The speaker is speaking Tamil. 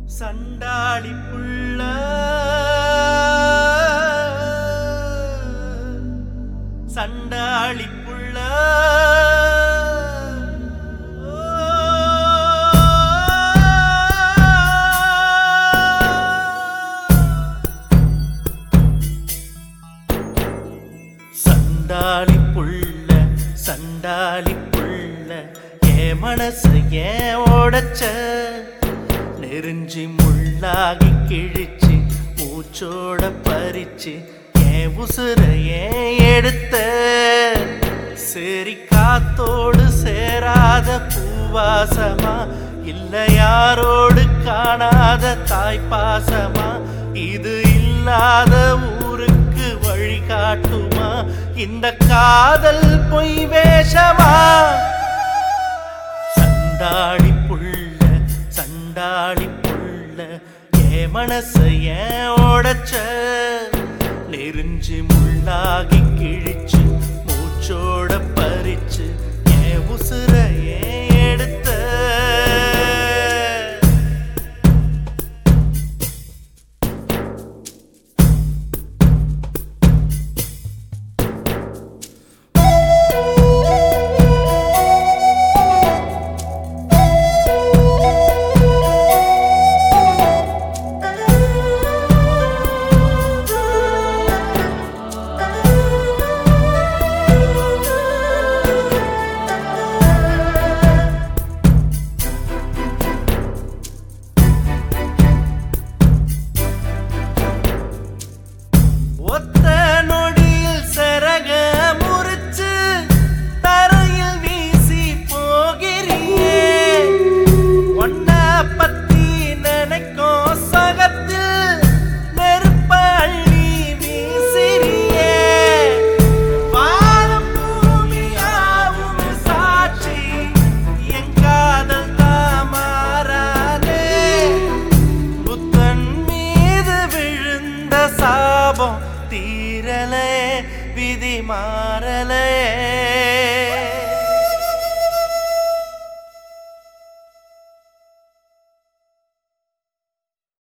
சண்டாளி புள்ள சண்டாளி புள்ள சண்டாளி புள்ள சண்டாளி புள்ள ஏ மனசு ஏன் ஓடச்ச நெருஞ்சி முள்ளாகி கிழிச்சு மூச்சோட பறிச்சு ஏன் உசுர ஏன் எடுத்த சரி காத்தோடு சேராத பூவாசமா இல்ல யாரோடு காணாத தாய் பாசமா இது இல்லாத ஊருக்கு வழி காட்டுமா இந்த காதல் பொய் வேஷமா சண்டாளி புள்ள சண்டாளி புள்ள ஏ மனச ஏன் ஓடச்ச நெருஞ்சி முள்ளாகி கிழிச்சு மூச்சோட பறிச்சு ஏன் உசுர ஏன் எடுத்த ஒத்த நொடியில் சரக முறிச்சு தரையில் வீசி போகிறியே ஒன்ன பத்தி நினைக்கும் சகத்தில் நெருப்ப அள்ளி வீசிறியே வானம் பூமியாவும் சாட்சி என் காதல் தான் மாறாதே புத்தன் மீது விழுந்த சாபம் தீரலே விதி மாறலே